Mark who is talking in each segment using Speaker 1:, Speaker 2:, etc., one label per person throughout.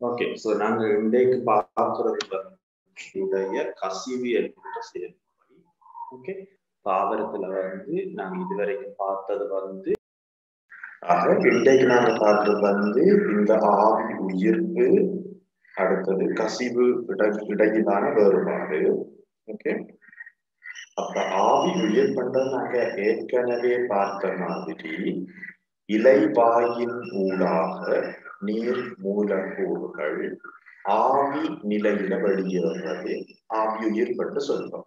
Speaker 1: okay so நாங்க இன்றைக்கு பார்க்கிறது வந்து கசிவு என்கின்ற செயல்முறை ஓகே தாவரத்துல வந்து நாங்க இதுவரைக்கும் பார்த்தது வந்து ஆக இன்றைக்கு நாங்க பார்க்கறது வந்து இந்த ஆவி உயிர்ப்பு அடுத்தது கசிவு இட இடையிலான வேறுபாடு ஓகே அப்ப ஆவி உயிர் பண்றது நாங்க ஏற்கனவே பார்த்த மாதிரி இலைவாயின் ஊடாக நீர் மூலக்கூறுகள் ஆவி நிலையில வெளியேறது ஆவி உயிர்ப்பட்டு சொல்றோம்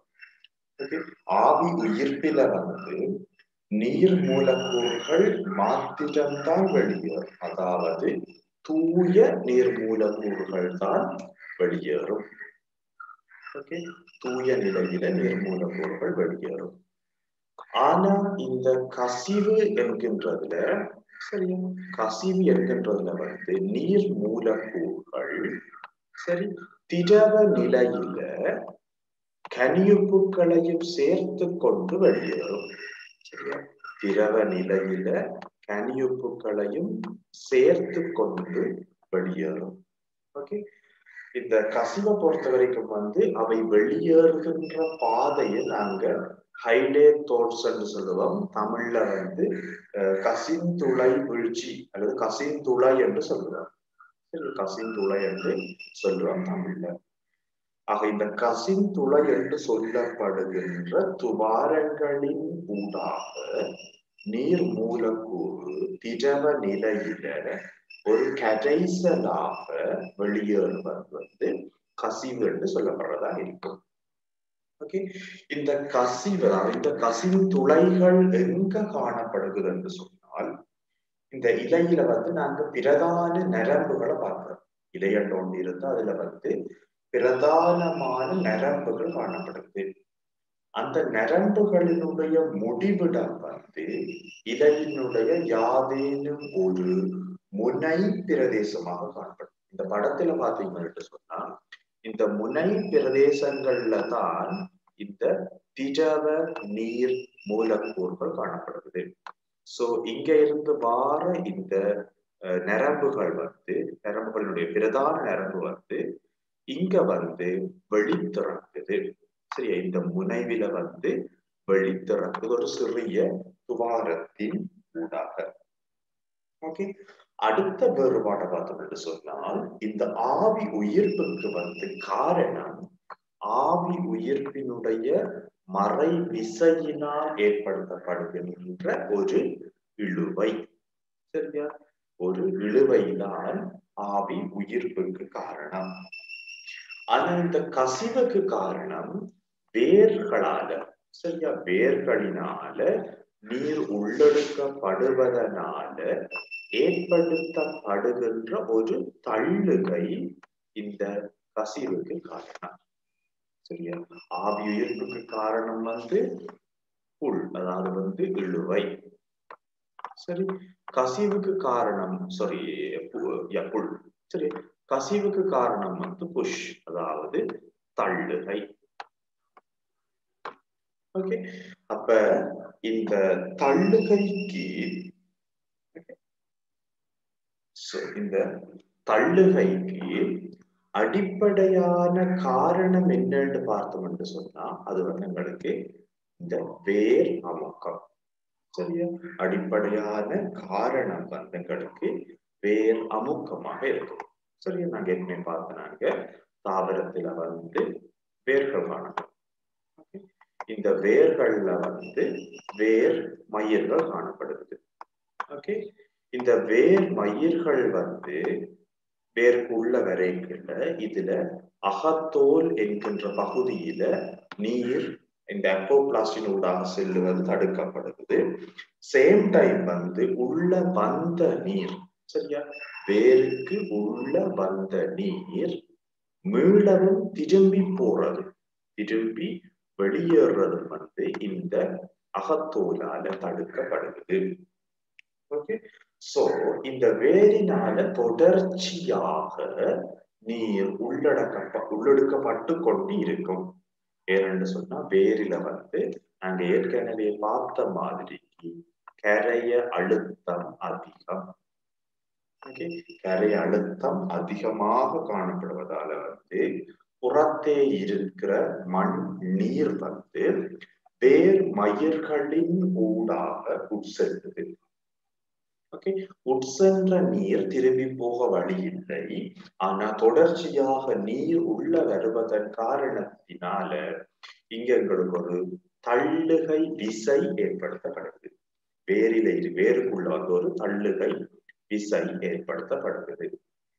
Speaker 1: ஆவி உயிர்ப்பில வந்து நீர் மூலக்கூறுகள் மாத்திரம்தான் வெளியேறும் அதாவது தூய நீர் மூலக்கூறுகள் தான் வெளியேறும் ஓகே தூய நிலையில நீர் மூலக்கூறுகள் வெளியேறும் ஆனா இந்த கசிவு என்கின்றதுல சரியா கசிவு என்கின்றதுல வந்து நீர் மூலக்கூறுகள் சரி திரவ நிலையில கனியுப்புகளையும் சேர்த்து கொண்டு வெளியேறும் சரியா திரவ நிலையில கனியுப்புகளையும் சேர்த்து கொண்டு வெளியேறும் ஓகே இந்த கசிவை பொறுத்த வரைக்கும் வந்து அவை வெளியேறுகின்ற பாதையை நாங்க ஹைடே தோட்ஸ் என்று சொல்லுவோம் தமிழ்ல வந்து கசிந்துளை வீழ்ச்சி அல்லது கசிந்துளை என்று சொல்லுவோம் கசிந்துளை என்று சொல்லுவோம் தமிழ்ல ஆக இந்த கசிந்துளை என்று சொல்லப்படுகின்ற துவாரங்களின் ஊடாக நீர் மூலக்கூறு திரவ நிலையில ஒரு கரைசலாக வெளியேறுவது வந்து கசிவு என்று சொல்லப்படுறதா இருக்கும் ஓகே இந்த கசிவு இந்த கசிவு துளைகள் எங்க காணப்படுகிறது என்று சொன்னால் இந்த இலையில வந்து நாங்க பிரதான நரம்புகளை பார்க்கிறோம் இலையண்டு ஒன்று இருந்தா அதுல வந்து பிரதானமான நரம்புகள் காணப்படுது அந்த நரம்புகளினுடைய முடிவிடம் வந்து இலையினுடைய யாதேனும் ஒரு முனை பிரதேசமாக காணப்படும் இந்த படத்துல பாத்தீங்கன்னு சொன்னா இந்த முனை பிரதேசங்கள்ல தான் இந்த திரவ நீர் மூலக்கூறுகள் காணப்படுகிறது சோ இங்க இருந்து வார இந்த நரம்புகள் வந்து நரம்புகளினுடைய பிரதான நரம்பு வந்து இங்க வந்து வெளித்திறக்குது சரியா இந்த முனைவில வந்து வெளித்திறக்குது ஒரு சிறிய துவாரத்தின் ஊடாக ஓகே அடுத்த வேறுபாட்டை பார்த்தோம்னு சொன்னால் இந்த ஆவி உயிர்ப்புக்கு வந்து காரணம் ஆவி உயிர்ப்பினுடைய மறை விசையினால் ஏற்படுத்தப்படுகின்ற ஒரு இழுவை சரியா ஒரு இழுவைதான் ஆவி உயிர்ப்புக்கு காரணம் ஆனா இந்த கசிவுக்கு காரணம் வேர்களால சரியா வேர்களினால நீர் உள்ளெடுக்கப்படுவதனால ஏற்படுத்தப்படுகின்ற ஒரு தள்ளுகை இந்த கசிவுக்கு காரணம் சரியா ஆவி உயிர்ப்புக்கு காரணம் வந்து புல் அதாவது வந்து இழுவை சரி கசிவுக்கு காரணம் சாரி புல் சரி கசிவுக்கு காரணம் வந்து புஷ் அதாவது தள்ளுகை ஓகே அப்ப இந்த தள்ளுகைக்கு இந்த தள்ளுகைக்கு அடிப்படையான காரணம் என்னன்னு பார்த்தோம்னு சொன்னா அது வந்து எங்களுக்கு இந்த வேர் அமுக்கம் சரியா அடிப்படையான காரணம் வந்து எங்களுக்கு வேர் அமுக்கமாக இருக்கும் சரியா நாங்க ஏற்கனவே பார்த்தனாங்க தாவரத்துல வந்து வேர்கள் காணப்படும் இந்த வேர்கள்ல வந்து வேர் மயிர்கள் காணப்படுது ஓகே இந்த வேர் மயிர்கள் வந்து வேருக்கு உள்ள வரைக்குள்ள இதுல அகத்தோல் என்கின்ற பகுதியில நீர் இந்த அப்போபிளாஸ்டின் ஊடாக செல்லுவது தடுக்கப்படுது சேம் டைம் வந்து உள்ள வந்த நீர் சரியா வேருக்கு உள்ள வந்த நீர் மீளவும் திரும்பி போறது திரும்பி வெளியேறது வந்து இந்த அகத்தோலால தடுக்கப்படுகிறது ஓகே சோ இந்த வேரினால தொடர்ச்சியாக நீர் உள்ளடக்க உள்ளெடுக்கப்பட்டு கொண்டு இருக்கும் ஏனென்று சொன்னா வேரில வந்து நாங்க ஏற்கனவே பார்த்த மாதிரிக்கு கரைய அழுத்தம் அதிகம் ஓகே கரை அழுத்தம் அதிகமாக காணப்படுவதால வந்து புறத்தே இருக்கிற மண் நீர் வந்து வேர் மயிர்களின் ஊடாக உட்செல்லுது ஓகே உட்சென்ற நீர் திரும்பி போக வழி இல்லை ஆனா தொடர்ச்சியாக நீர் உள்ள வருவதன் காரணத்தினால இங்க எங்களுக்கு ஒரு தள்ளுகை விசை ஏற்படுத்தப்படுது வேரில இரு வேருக்குள்ள வந்து ஒரு தள்ளுகை விசை ஏற்படுத்தப்படுகிறது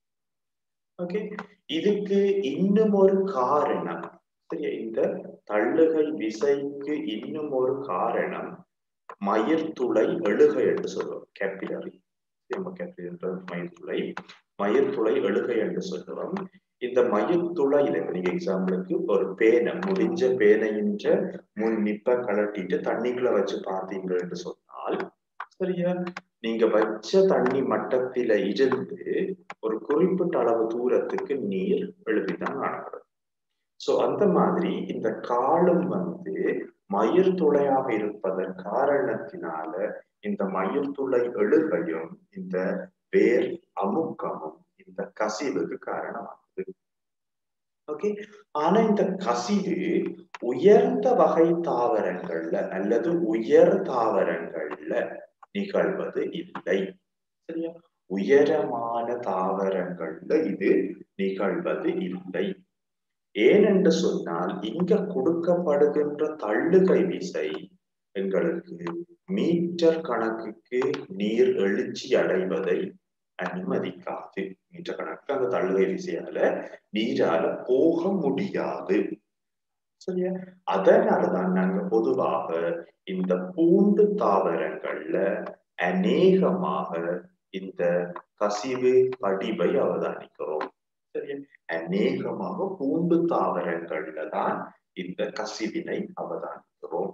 Speaker 1: ஓகே இதுக்கு இன்னும் ஒரு காரணம் சரியா இந்த தள்ளுகை விசைக்கு இன்னும் ஒரு காரணம் மயிர்துளை எழுகை என்று சொல்லுவோம் கேபிலரி நம்ம கேபிலரி மயிர்துளை மயிர்துளை எழுகை என்று சொல்லுவோம் இந்த மயிர்துளையில நீங்க எக்ஸாம்பிளுக்கு ஒரு பேனை முடிஞ்ச பேனையின்ற முன் நிப்ப கலட்டிட்டு தண்ணிக்குள்ள வச்சு பார்த்தீங்க என்று சொன்னால் சரியா நீங்க வச்ச தண்ணி மட்டத்தில இருந்து ஒரு குறிப்பிட்ட அளவு தூரத்துக்கு நீர் எழுதிதான் காணப்படும் சோ அந்த மாதிரி இந்த காலம் வந்து மயிர் துளையாக இருப்பதன் காரணத்தினால இந்த மயிர் துளை எழுகையும் இந்த வேர் அமுக்கமும் இந்த கசிவுக்கு காரணமாகுது ஓகே ஆனா இந்த கசிவு உயர்ந்த வகை தாவரங்கள்ல அல்லது உயர் தாவரங்கள்ல நிகழ்வது இல்லை சரியா உயரமான தாவரங்கள்ல இது நிகழ்வது இல்லை ஏனென்று சொன்னால் இங்க கொடுக்கப்படுகின்ற தள்ளுகை விசை எங்களுக்கு மீட்டர் கணக்குக்கு நீர் எழுச்சி அடைவதை அனுமதிக்காது மீட்டர் கணக்கு அந்த தள்ளுகை விசையால நீரால போக முடியாது சரியா அதனாலதான் நாங்க பொதுவாக இந்த பூண்டு தாவரங்கள்ல அநேகமாக இந்த கசிவு படிவை அவதானிக்கிறோம் சரியா அநேகமாக பூண்டு தாவரங்கள்ல தான் இந்த கசிவினை அவதானிக்கிறோம்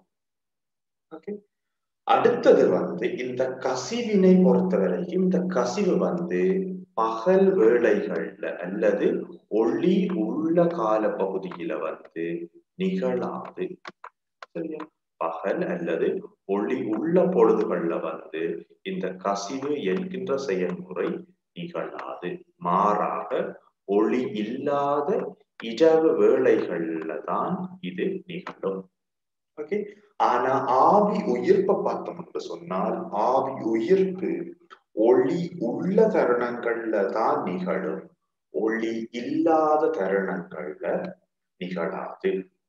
Speaker 1: ஓகே அடுத்தது வந்து இந்த கசிவினை பொறுத்தவரைக்கும் இந்த கசிவு வந்து பகல் வேளைகள்ல அல்லது ஒளி உள்ள கால பகுதியில வந்து நிகழாது சரியா பகல் அல்லது ஒளி உள்ள பொழுதுகள்ல வந்து இந்த கசிவு என்கின்ற செயல்முறை நிகழாது மாறாக ஒளி இல்லாத இரவு வேளைகள்ல தான் இது நிகழும் ஓகே ஆனா ஆவி உயிர்ப்பை பார்த்தோம் என்று சொன்னால் ஆவி உயிர்ப்பு ஒளி உள்ள தருணங்கள்ல தான் நிகழும் ஒளி இல்லாத தருணங்கள்ல நிகழாது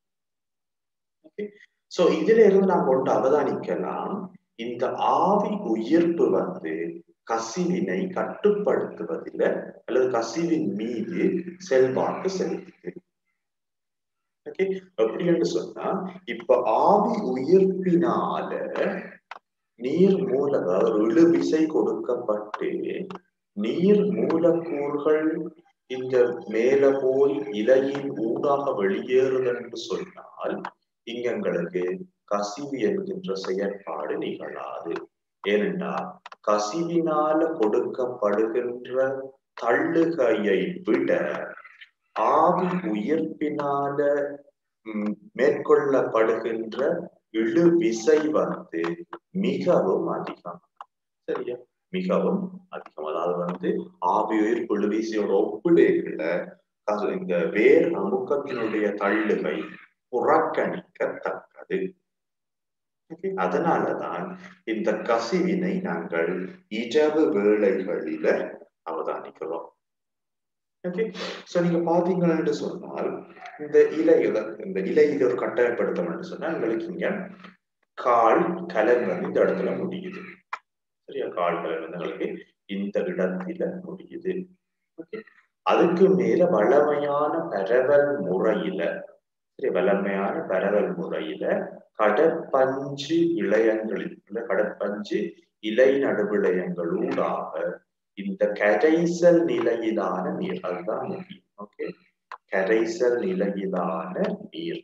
Speaker 1: ஓகே சோ இதுல இருந்து நாம் ஒன்று அவதானிக்கலாம் இந்த ஆவி உயிர்ப்பு வந்து கசிவினை கட்டுப்படுத்துவதில் அல்லது கசிவின் மீது செல்வாக்கு செலுத்துது ஓகே எப்படி என்று சொன்னா இப்ப ஆவி உயிர்ப்பினால நீர் மூல ஒரு இழுவிசை கொடுக்கப்பட்டு நீர் மூலக்கூறுகள் இந்த மேல போய் இலையின் ஊடாக வெளியேறுது என்று சொன்னால் இங்க எங்களுக்கு கசிவு என்கின்ற செயற்பாடு நிகழாது ஏனென்றால் கசிவினால கொடுக்கப்படுகின்ற தள்ளுகையை விட ஆவி உயிர்ப்பினால மேற்கொள்ளப்படுகின்ற இழு விசை வந்து மிகவும் அதிகம் சரியா மிகவும் அதிகம் அதாவது வந்து ஆவி உயிர்ப்பு இழு விசையோட ஒப்பிடுகள இந்த வேர் அமுக்கத்தினுடைய தள்ளுகை புறக்கணிக்கத்தக்கது அதனாலதான் இந்த கசிவினை நாங்கள் இரவு வேளைகளில அவதானிக்கிறோம் ஓகே சோ நீங்க பாத்தீங்கன்னு சொன்னால் இந்த இலையில இந்த இலையில ஒரு கட்டாயப்படுத்தம் என்று சொன்னா எங்களுக்கு இங்க கால் கலர் வந்து இந்த இடத்துல முடியுது சரியா கால் கலர் வந்து எங்களுக்கு இந்த இடத்துல முடியுது ஓகே அதுக்கு மேல வளமையான பரவல் முறையில சரி வளமையான பரவல் முறையில கடற்பஞ்சு இளையங்களில் கடற்பஞ்சு இலை நடுவிளையங்களூடாக இந்த கரைசல் நிலையிலான நீர் அதுதான் முக்கியம் ஓகே கரைசல் நிலையிலான நீர்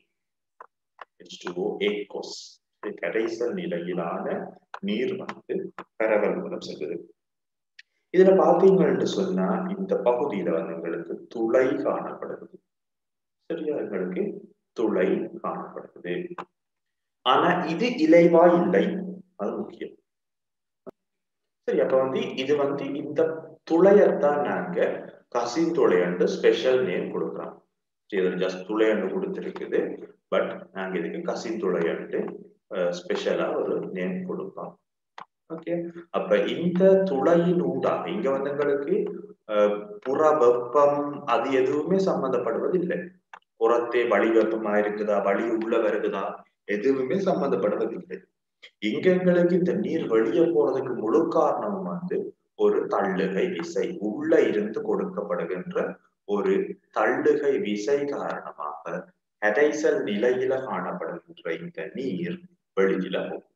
Speaker 1: கரைசல் நிலையிலான நீர் வந்து பரவல் மூலம் செல்லுது இதுல பாத்தீங்கன்னு சொன்னா இந்த பகுதியில வந்து எங்களுக்கு துளை காணப்படுது சரியா எங்களுக்கு துளை காணப்படுது ஆனா இது இலைவா இல்லை அது முக்கியம் சரி அப்ப வந்து இது வந்து இந்த துளையத்தான் நாங்க கசின் துளையண்டு ஸ்பெஷல் நேம் கொடுக்குறோம் இது ஜஸ்ட் துளையண்டு கொடுத்துருக்குது பட் நாங்க இதுக்கு கசின் துளையண்டு ஸ்பெஷலா ஒரு நேம் கொடுப்போம் ஓகே அப்ப இந்த துளையின் ஊடாக இங்க வந்து எங்களுக்கு புற வெப்பம் அது எதுவுமே சம்பந்தப்படுவது இல்லை புறத்தே வழி வெப்பமா இருக்குதா வழி உள்ள வருகுதா எதுவுமே சம்பந்தப்படுவது இல்லை இங்க எங்களுக்கு இந்த நீர் வெளியே போறதுக்கு முழு காரணம் வந்து ஒரு தள்ளுகை விசை உள்ள இருந்து கொடுக்கப்படுகின்ற ஒரு தள்ளுகை விசை காரணமாக கடைசல் நிலையில காணப்படுகின்ற இந்த நீர் வெளியில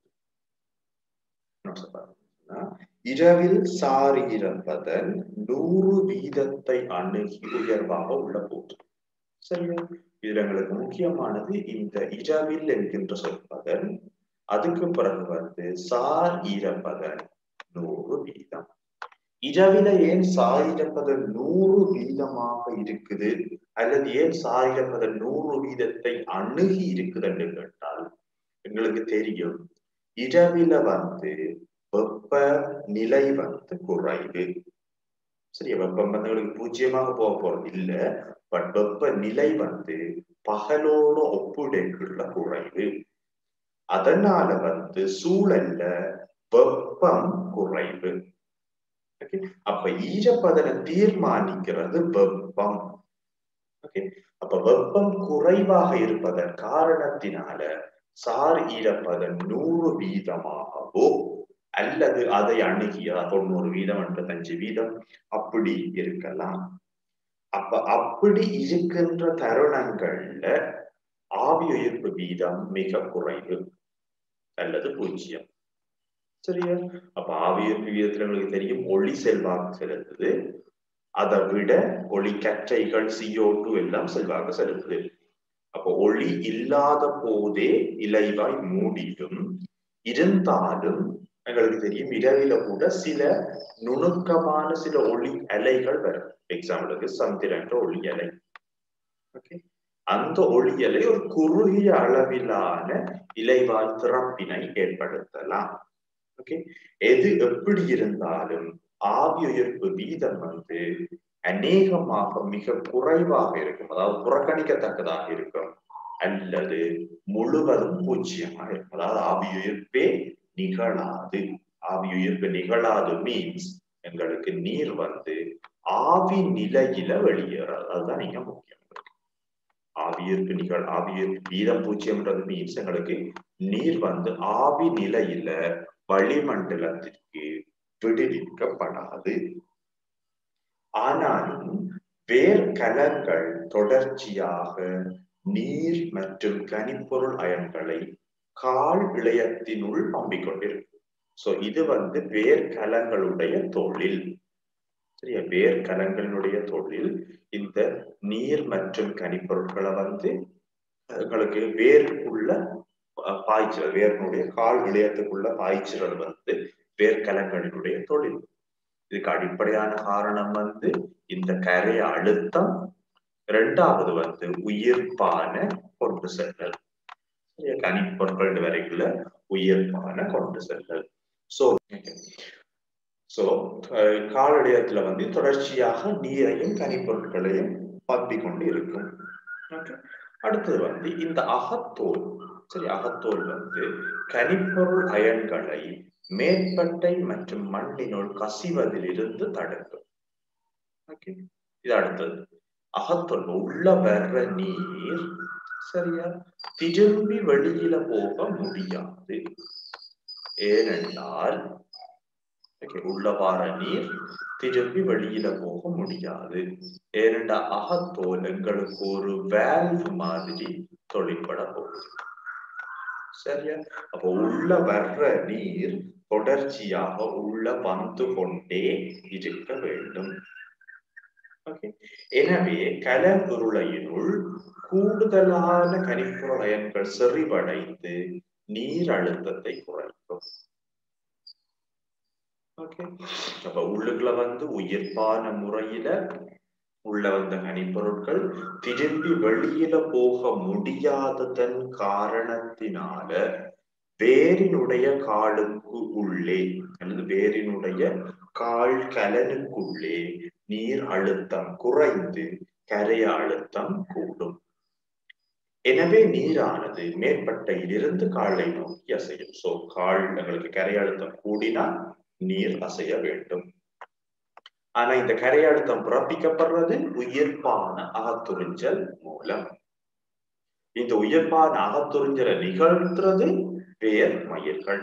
Speaker 1: போகும் இரவில் சாரி இறப்பதன் நூறு வீதத்தை அணுகி உயர்வாக உள்ள போது சரியா இதுல எங்களுக்கு முக்கியமானது இந்த இரவில் என்கின்ற சொல்பதன் அதுக்கு பிறகு வந்து சார் ஈரப்பதன் நூறு வீதம் இரவில ஏன் சாயிரப்பதன் நூறு வீதமாக இருக்குது அல்லது ஏன் சாயிரப்பதன் நூறு வீதத்தை அணுகி இருக்குது என்று கேட்டால் எங்களுக்கு தெரியும் இரவில வந்து வெப்ப நிலை வந்து குறைவு சரி வெப்பம் வந்து எங்களுக்கு பூஜ்ஜியமாக போக போறது இல்ல பட் வெப்ப நிலை வந்து பகலோட ஒப்புடைக்குள்ள குறைவு அதனால வந்து சூழல்ல வெப்பம் குறைவு அப்ப ஈரப்பதனை தீர்மானிக்கிறது வெப்பம் ஓகே அப்ப வெப்பம் குறைவாக இருப்பதன் காரணத்தினால சார் ஈரப்பதன் நூறு வீதமாகவோ அல்லது அதை அணுகிய தொண்ணூறு வீதம் எண்பத்தஞ்சு வீதம் அப்படி இருக்கலாம் அப்ப அப்படி இருக்கின்ற தருணங்கள்ல ஆவி உயிர்ப்பு வீதம் மிக குறைவு அல்லது பூஜ்ஜியம் சரியா அப்ப ஆவி உயிர்ப்பு வீதத்துல உங்களுக்கு தெரியும் ஒளி செல்வாக்கு செலுத்துது அதை விட ஒளி கற்றைகள் சிஓ டூ எல்லாம் செல்வாக்கு செலுத்துது அப்போ ஒளி இல்லாத போதே இலைவாய் மூடிடும் இருந்தாலும் எங்களுக்கு தெரியும் இரவில கூட சில நுணுக்கமான சில ஒளி அலைகள் வரும் எக்ஸாம்பிளுக்கு சந்திரன்ற ஒளி அலை ஓகே அந்த ஒளி அலை ஒரு குறுகிய அளவிலான இலைவாய் திறப்பினை ஏற்படுத்தலாம் ஓகே எது எப்படி இருந்தாலும் ஆவி உயர்ப்பு வீதம் வந்து அநேகமாக மிக குறைவாக இருக்கும் அதாவது புறக்கணிக்கத்தக்கதாக இருக்கும் அல்லது முழுவதும் பூஜ்ஜியமாக இருக்கும் அதாவது ஆவி உயிர்ப்பே நிகழாது ஆவி உயிர்ப்பு நிகழாது மீன்ஸ் எங்களுக்கு நீர் வந்து ஆவி நிலையில வெளியேறாது அதுதான் நீங்க முக்கியம் ஆவியிற்கு நிகழ் ஆவியிற்கு வீதம் பூஜ்ஜியம்ன்றது மீன்ஸ் எங்களுக்கு நீர் வந்து ஆவி நிலையில வளிமண்டலத்திற்கு விடுவிக்கப்படாது ஆனாலும் வேர்க்கலங்கள் தொடர்ச்சியாக நீர் மற்றும் கனிப்பொருள் அயன்களை கால் இளையத்தினுள் நம்பிக் கொண்டிருக்கு சோ இது வந்து வேர்க்கலங்களுடைய தொழில் சரியா வேர்க்கலங்களினுடைய தொழில் இந்த நீர் மற்றும் கனிப்பொருட்களை வந்து எங்களுக்கு வேர் உள்ள பாய்ச்சல் வேர்னுடைய கால் இளையத்துக்குள்ள பாய்ச்சல் வந்து வேர்க்கலங்களினுடைய தொழில் இதுக்கு அடிப்படையான காரணம் வந்து இந்த கரை அழுத்தம் இரண்டாவது வந்து உயிர்ப்பான கொண்டு செல்லல் கனிப்பொருட்கள் வரைக்குள்ள உயிர்ப்பான கொண்டு செல்லல் சோ சோ காலடியத்துல வந்து தொடர்ச்சியாக நீரையும் கனிப்பொருட்களையும் பத்தி கொண்டு இருக்கும் அடுத்தது வந்து இந்த அகத்தோல் சரி அகத்தோல் வந்து கனிப்பொருள் அயன்களை மேற்பட்டை மற்றும் மண்ணினுள் கசிவதிலிருந்து தடுக்கும் ஓகே இது அடுத்தது அகத்தோல் உள்ள வர்ற நீர் சரியா திரும்பி வெளியில போக முடியாது ஏனென்றால் உள்ள வார நீர் திரும்பி வெளியில போக முடியாது ஏனென்றா அகத்தோல் எங்களுக்கு ஒரு வேல்வ் மாதிரி தொழிற்பட போகுது சரியா அப்ப உள்ள வர்ற நீர் தொடர்ச்சியாக உள்ள வந்து கொண்டே இருக்க வேண்டும் எனவே கலந்துருளையினுள் கூடுதலான கனிப்புற அயன்கள் செறிவடைந்து நீர் அழுத்தத்தை குறைக்கும் ஓகே அப்ப உள்ளுக்குள்ள வந்து உயிர்ப்பான முறையில உள்ள வந்த கனிப்பொருட்கள் திரும்பி வெளியில போக முடியாததன் காரணத்தினால வேரினுடைய காலுக்கு உள்ளே அல்லது வேரினுடைய கால் கலனுக்குள்ளே நீர் அழுத்தம் குறைந்து கரைய அழுத்தம் கூடும் எனவே நீரானது மேற்பட்டையிலிருந்து காலை நோக்கி அசையும் சோ கால் எங்களுக்கு கரை அழுத்தம் கூடினா நீர் அசைய வேண்டும் ஆனா இந்த கரை அழுத்தம் பிறப்பிக்கப்படுறது உயிர்ப்பான அகத்துறிஞ்சல் மூலம் இந்த உயிர்ப்பான அகத்துறிஞ்சலை நிகழ்த்துறது வேர் மயிர்கள்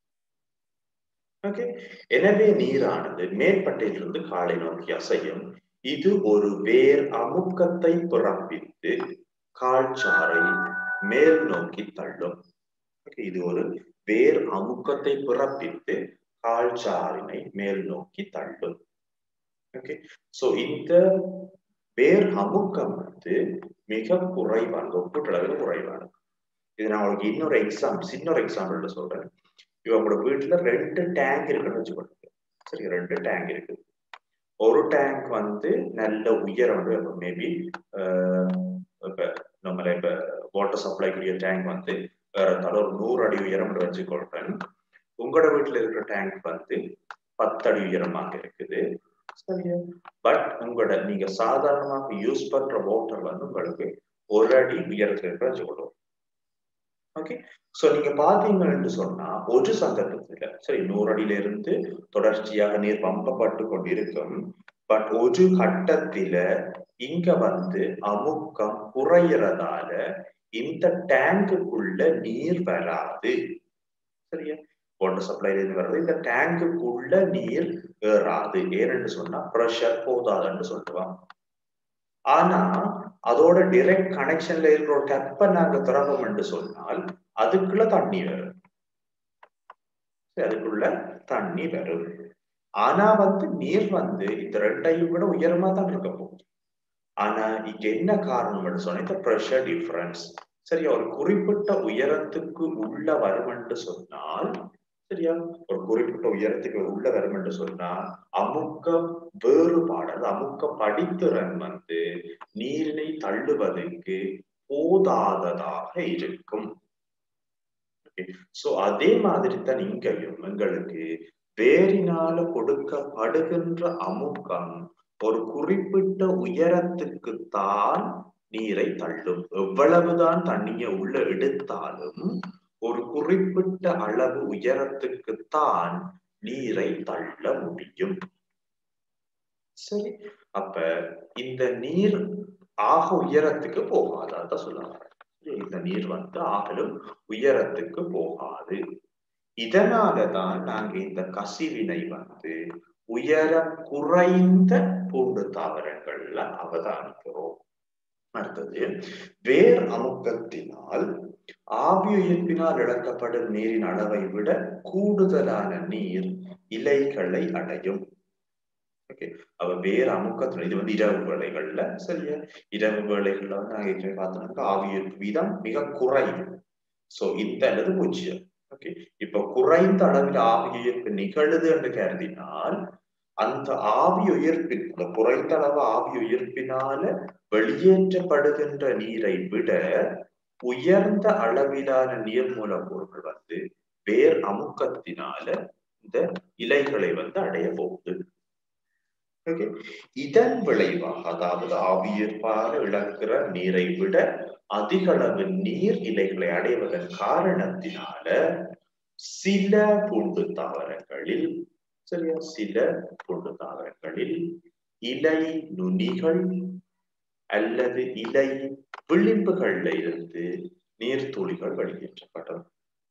Speaker 1: ஓகே எனவே நீரானது மேற்பட்டையிலிருந்து காலை நோக்கி அசையும் இது ஒரு வேர் அமுக்கத்தை பிறப்பித்து கால்சாரை மேல் நோக்கி தள்ளும் இது ஒரு வேர் அமுக்கத்தை பிறப்பித்து கால்சாரினை மேல் நோக்கி தள்ளும் ஓகே சோ இந்த வேர் அமுக்கம் வந்து மிக குறைவானது ஒப்பீட்டளவில் குறைவானது இது நான் உங்களுக்கு இன்னொரு எக்ஸாம் சின்ன ஒரு எக்ஸாம்பிள் சொல்றேன் இப்போ உங்களோட வீட்டுல ரெண்டு டேங்க் இருக்குன்னு வச்சுக்கோங்க சரி ரெண்டு டேங்க் இருக்கு ஒரு டேங்க் வந்து நல்ல உயரம் மேபி இப்ப நம்மள இப்ப வாட்டர் சப்ளைக்குரிய டேங்க் வந்து வேற ஒரு நூறு அடி உயரம் வச்சுக்கொள்றேன் உங்களோட வீட்டுல இருக்கிற டேங்க் வந்து பத்து அடி உயரமாக இருக்குது சரியா பட் உங்களோட நீங்க சாதாரணமாக யூஸ் பண்ற வாட்டர் வந்து உங்களுக்கு ஒரு அடி உயரத்துல இருக்கிற வச்சுக்கொள்ளும் ஓகே சோ நீங்க பாத்தீங்கன்னு சொன்னா ஒரு சந்தர்ப்பத்துல சரி நூறு அடியில இருந்து தொடர்ச்சியாக நீர் பம்பப்பட்டு கொண்டிருக்கும் பட் ஒரு கட்டத்தில இங்க வந்து அமுக்கம் குறையறதால இந்த டேங்குக்குள்ள நீர் வராது சரியா வாட்டர் சப்ளைல இருந்து வர்றது இந்த டேங்குக்குள்ள நீர் ஏறாது ஏன்னு சொன்னா ப்ரெஷர் போதாதுன்னு சொல்லுவாங்க ஆனா அதோட டிரெக்ட் கனெக்ஷன்ல இருக்கிற ஒரு டப்பை நாங்க திறந்தோம் என்று சொன்னால் அதுக்குள்ள தண்ணி வரும் அதுக்குள்ள தண்ணி வரும் ஆனா வந்து நீர் வந்து இந்த ரெண்டையும் விட உயரமா தான் இருக்க போகுது ஆனா இங்க என்ன காரணம்னு சொன்னா இந்த ப்ரெஷர் டிஃபரன்ஸ் சரியா ஒரு குறிப்பிட்ட உயரத்துக்கு உள்ள வரும் என்று சொன்னால் சரியா ஒரு குறிப்பிட்ட உயரத்துக்கு உள்ள வரும் என்று சொன்னா அமுக்க வேறுபாடு அது அமுக்க படித்திறன் வந்து நீரினை தள்ளுவதற்கு போதாததாக இருக்கும் சோ அதே மாதிரி தான் இங்கேயும் எங்களுக்கு வேரினால கொடுக்கப்படுகின்ற அமுக்கம் ஒரு குறிப்பிட்ட உயரத்துக்கு தான் நீரை தள்ளும் எவ்வளவுதான் தண்ணிய உள்ள எடுத்தாலும் ஒரு குறிப்பிட்ட அளவு உயரத்துக்குத்தான் நீரை தள்ள முடியும் சரி அப்ப இந்த நீர் ஆக உயரத்துக்கு போகாது அதான் சொல்லுவாங்க இந்த நீர் வந்து ஆகலும் உயரத்துக்கு போகாது இதனாலதான் நாங்க இந்த கசிவினை வந்து உயரம் குறைந்த பூண்டு தாவரங்கள்ல அவதானிக்கிறோம் அடுத்தது வேர் அமுக்கத்தினால் ஆவியுயிர்ப்பினால் இழக்கப்படும் நீரின் அளவை விட கூடுதலான நீர் இலைகளை அடையும் ஓகே அவ வேற அமுக்கத்துல இது வந்து இரவு வேலைகள்ல சரியா இரவு வேலைகள்ல வந்து நாங்க ஏற்கனவே பார்த்தோம்னா ஆவியுயிர்ப்பு வீதம் மிக குறைவு சோ இந்த அல்லது பூஜ்ஜியம் ஓகே இப்ப குறைந்த அளவில் ஆவியுயிர்ப்பு நிகழுது என்று கருதினால் அந்த ஆவி உயிர்ப்பின் அந்த குறைந்த அளவு ஆவி உயிர்ப்பினால வெளியேற்றப்படுகின்ற நீரை விட உயர்ந்த அளவிலான நீர் மூலப்பொருட்கள் வந்து வேர் அமுக்கத்தினால இந்த இலைகளை வந்து அடைய போகுது ஓகே இதன் விளைவாக அதாவது ஆவியற்பாக இழக்கிற நீரை விட அதிக அளவு நீர் இலைகளை அடைவதன் காரணத்தினால சில பூண்டு தாவரங்களில் சரியா சில பூண்டு தாவரங்களில் இலை நுனிகள் அல்லது இலை விளிம்புகள்ல இருந்து நீர்த்துளிகள் வெளியேற்றப்படும்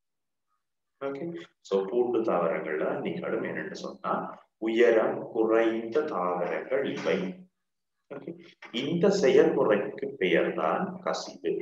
Speaker 1: ஓகே சோ பூண்டு தாவரங்கள்ல நீங்களும் என்னன்னு சொன்னா உயரம் குறைந்த தாவரங்கள் இவை ஓகே இந்த செயல்முறைக்கு பெயர்தான் கசிவு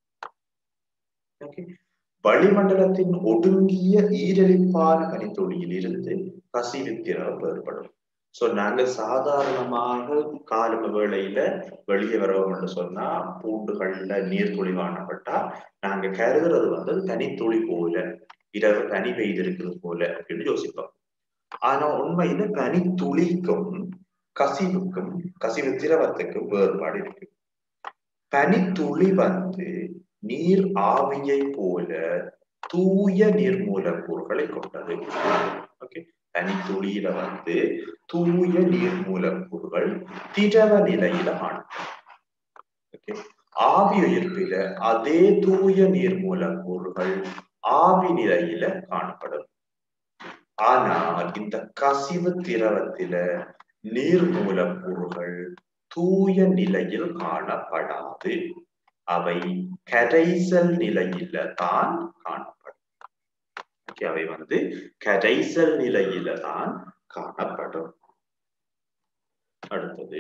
Speaker 1: ஓகே வளிமண்டலத்தின் ஒடுங்கிய ஈரலிப்பான கனித்தொழியில் இருந்து கசிவு திரவம் வேறுபடும் சோ நாங்க சாதாரணமாக காலம வேளையில வெளியே வரோம் என்று சொன்னா பூண்டுகள்ல நீர் துளி காணப்பட்டா நாங்க கருதுறது வந்து தனித்துளி போல இரவு தனி பெய்து இருக்கிறது போல அப்படின்னு யோசிப்போம் ஆனா உண்மையில பனித்துளிக்கும் கசிவுக்கும் கசிவு திரவத்துக்கும் வேறுபாடு இருக்கு பனித்துளி வந்து நீர் ஆவியை போல தூய நீர் மூலக்கூறுகளை கொண்டது ஓகே பனித்துளியில வந்து தூய நீர் மூலக்கூறுகள் திரவ நிலையில காணப்படும் ஓகே ஆவி உயிர்ப்பில அதே தூய நீர் மூலக்கூறுகள் ஆவி நிலையில காணப்படும் ஆனால் இந்த கசிவு திரவத்தில நீர் மூலக்கூறுகள் தூய நிலையில் காணப்படாது அவை கரைசல் நிலையில தான் காணப்படும் ஓகே அவை வந்து கரைசல் நிலையில தான் காணப்படும் அடுத்தது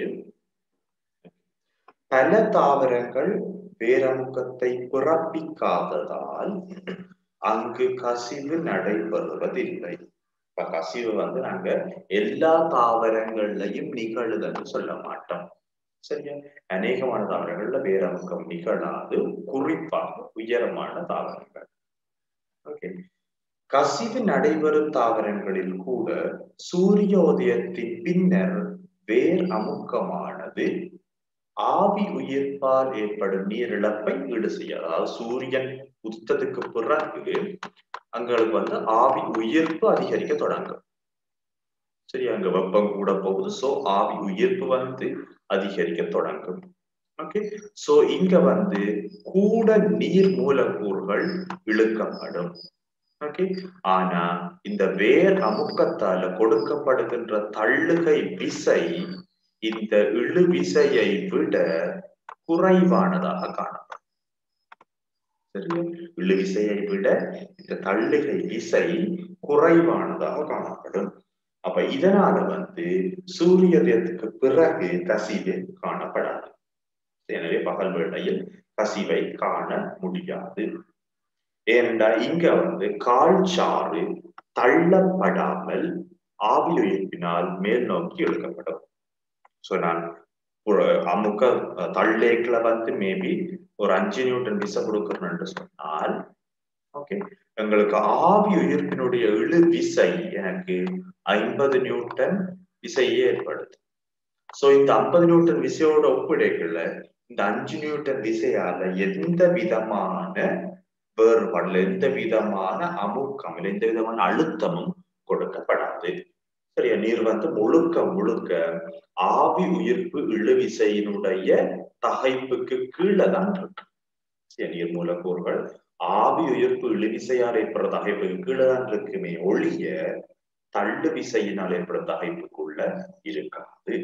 Speaker 1: பல தாவரங்கள் வேரமுகத்தை பிறப்பிக்காததால் அங்கு கசிவு நடைபெறுவதில்லை இப்ப கசிவு வந்து நாங்க எல்லா தாவரங்கள்லையும் நிகழுதுன்னு சொல்ல மாட்டோம் சரியா அநேகமான தாவரங்கள்ல வேரமுகம் நிகழாது குறிப்பாக உயரமான தாவரங்கள் ஓகே கசிவு நடைபெறும் தாவரங்களில் கூட சூரியோதயத்தின் பின்னர் வேர் அமுக்கமானது ஆவி உயிர்ப்பால் ஏற்படும் நீரிழப்பை ஈடு செய்ய அதாவது சூரியன் உத்தத்துக்கு பிறகு அங்களுக்கு வந்து ஆவி உயிர்ப்பு அதிகரிக்க தொடங்கும் சரி அங்க வெப்பம் கூட போகுது சோ ஆவி உயிர்ப்பு வந்து அதிகரிக்க தொடங்கும் ஓகே சோ இங்க வந்து கூட நீர் மூலக்கூறுகள் இழுக்கப்படும் ஓகே ஆனா இந்த வேர் அமுக்கத்தால கொடுக்கப்படுகின்ற தள்ளுகை விசை இந்த இழு விசையை விட குறைவானதாக காணப்படும் சரியா இழு விசையை விட இந்த தள்ளுகை விசை குறைவானதாக காணப்படும் அப்ப இதனால வந்து சூரியதயத்துக்கு பிறகு கசிவு காணப்படாது எனவே பகல் வேளையில் கசிவை காண முடியாது ஏனென்றால் இங்க வந்து கால்சாறு தள்ளப்படாமல் ஆவி உயிர்ப்பினால் மேல் நோக்கி எடுக்கப்படும் ஸோ நான் ஒரு அமுக்க தள்ளேக்கில் வந்து மேபி ஒரு அஞ்சு நியூட்டன் விசை கொடுக்கணும்னு சொன்னால் ஓகே எங்களுக்கு ஆவி உயிர்ப்பினுடைய இழு விசை எனக்கு ஐம்பது நியூட்டன் விசையே ஏற்படுது ஸோ இந்த ஐம்பது நியூட்டன் விசையோட ஒப்பிடைக்கல இந்த அஞ்சு நியூட்டன் விசையால எந்த விதமான வேறுபாடுல எந்த விதமான அமுக்கம் இல்லை எந்த விதமான அழுத்தமும் கொடுக்கப்படாது சரியா நீர் வந்து முழுக்க முழுக்க ஆவி உயிர்ப்பு இழுவிசையினுடைய தகைப்புக்கு கீழே தான் இருக்கு சரி நீர் மூலக்கூறுகள் ஆவி உயிர்ப்பு இழுவிசையால் ஏற்படுற தகைப்புக்கு கீழே தான் இருக்குமே ஒழிய தள்ளு விசையினால் ஏற்படும் தகைப்புக்குள்ள இருக்காது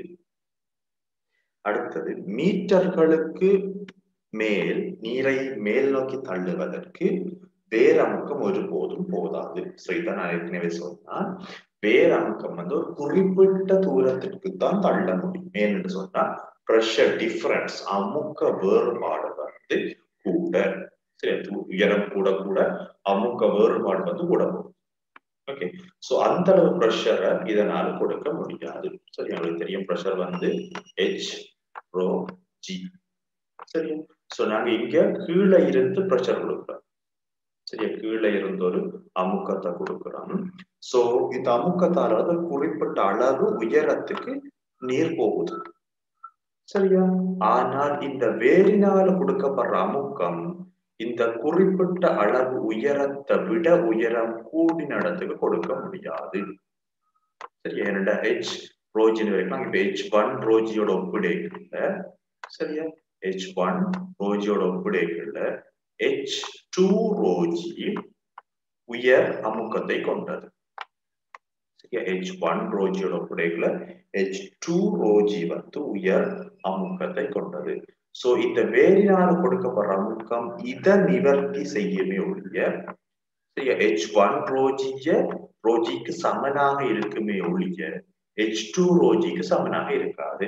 Speaker 1: அடுத்தது மீட்டர்களுக்கு மேல் நீரை மேல் நோக்கி தள்ளுவதற்கு வேரமுக்கம் ஒருபோதும் போதாது ஸோ இதை நான் ஏற்கனவே சொன்னால் வேரமுக்கம் வந்து ஒரு குறிப்பிட்ட தூரத்திற்கு தான் தள்ள முடியும் ஏன்னு சொன்னா ப்ரெஷர் டிஃபரன்ஸ் அமுக்க வேறுபாடு வந்து கூட சரி உயரம் கூட கூட அமுக்க வேறுபாடு வந்து கூட போகும் ஓகே சோ அந்த அளவு ப்ரெஷரை இதனால கொடுக்க முடியாது சரி உங்களுக்கு தெரியும் ப்ரெஷர் வந்து ஹெச் ரோ ஜி சரியா சோ நாங்க இங்க கீழே இருந்து ப்ரெஷர் கொடுக்குறோம் சரியா கீழே இருந்து ஒரு அமுக்கத்தை கொடுக்குறோம் சோ இந்த அமுக்கத்தால வந்து குறிப்பிட்ட அளவு உயரத்துக்கு நீர் போகுது சரியா ஆனால் இந்த வேரினால கொடுக்கப்படுற அமுக்கம் இந்த குறிப்பிட்ட அளவு உயரத்தை விட உயரம் கூடின இடத்துக்கு கொடுக்க முடியாது சரியா என்னடா ஹெச் ரோஜின்னு வரைக்கும் இப்ப ஹெச் ஒன் ரோஜியோட ஒப்பிடைக்கல சரியா ஹெச் ஒன் ரோஜியோட ஒப்பிடைக்கல ஹெச் டூ ரோஜி உயர் அமுக்கத்தை கொண்டது சரியா ஹெச் ஒன் ரோஜியோட ஒப்பிடைக்கல ஹெச் டூ ரோஜி வந்து உயர் அமுக்கத்தை கொண்டது சோ இந்த வேரினால் கொடுக்கப்படுற அமுக்கம் இதை நிவர்த்தி செய்யவே ஒழிய சரியா ஹெச் ஒன் ரோஜிய ரோஜிக்கு சமனாக இருக்குமே ஒழிய ஹெச் டூ ரோஜிக்கு சமனாக இருக்காது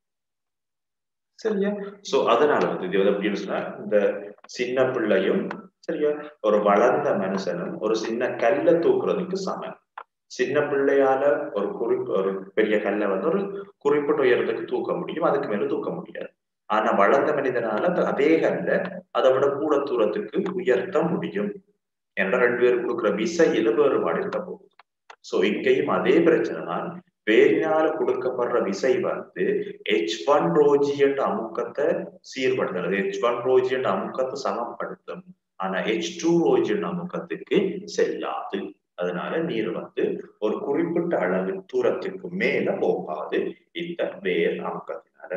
Speaker 1: சரியா சோ அதனால வந்து இது எப்படின்னு சொன்னா இந்த சின்ன பிள்ளையும் சரியா ஒரு வளர்ந்த மனுஷனும் ஒரு சின்ன கல்லை தூக்குறதுக்கு சமம் சின்ன பிள்ளையால ஒரு குறிப்பு ஒரு பெரிய கல்லை வந்து ஒரு குறிப்பிட்ட உயரத்துக்கு தூக்க முடியும் அதுக்கு மேல தூக்க முடியாது ஆனா வளர்ந்த மனிதனால அதே கல்ல அதை விட கூட தூரத்துக்கு உயர்த்த முடியும் என்ற ரெண்டு பேர் கொடுக்குற விசையில வேறுபாடு இருக்க போகுது சோ இங்கேயும் அதே பிரச்சனை தான் வேரினால கொடுக்கப்படுற விசை வந்து ஹெச் ஒன் ரோஜி என்ற அமுக்கத்தை சீர்படுத்துறது ஹெச் ஒன் ரோஜி என்ற அமுக்கத்தை சமப்படுத்தும் ஆனா ஹெச் டூ ரோஜி என்ற அமுக்கத்துக்கு செல்லாது அதனால நீர் வந்து ஒரு குறிப்பிட்ட அளவு தூரத்துக்கு மேல போகாது இந்த வேர் அங்கத்தினால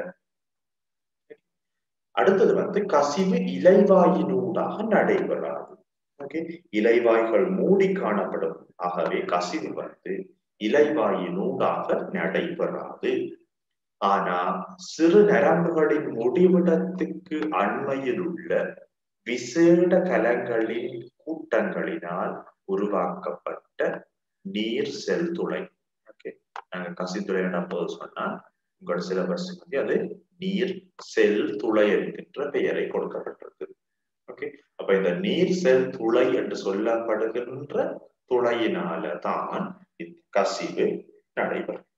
Speaker 1: அடுத்தது வந்து கசிவு இலைவாயினூடாக நடைபெறாது ஓகே இலைவாய்கள் மூடி காணப்படும் ஆகவே கசிவு வந்து இலைவாயினூடாக நடைபெறாது ஆனா சிறு நரம்புகளின் முடிவிடத்துக்கு அண்மையில் உள்ள விசேட கலங்களின் கூட்டங்களினால் உருவாக்கப்பட்ட நீர் செல் துளை ஓகே நாங்க கசித்துளை போது சொன்னா உங்களோட சிலபஸ் வந்து அது நீர் செல் துளை என்கின்ற பெயரை கொடுக்கப்பட்டிருக்கு ஓகே அப்ப இந்த நீர் செல் துளை என்று சொல்லப்படுகின்ற துளையினால தான் கசிவு நடைபெறும்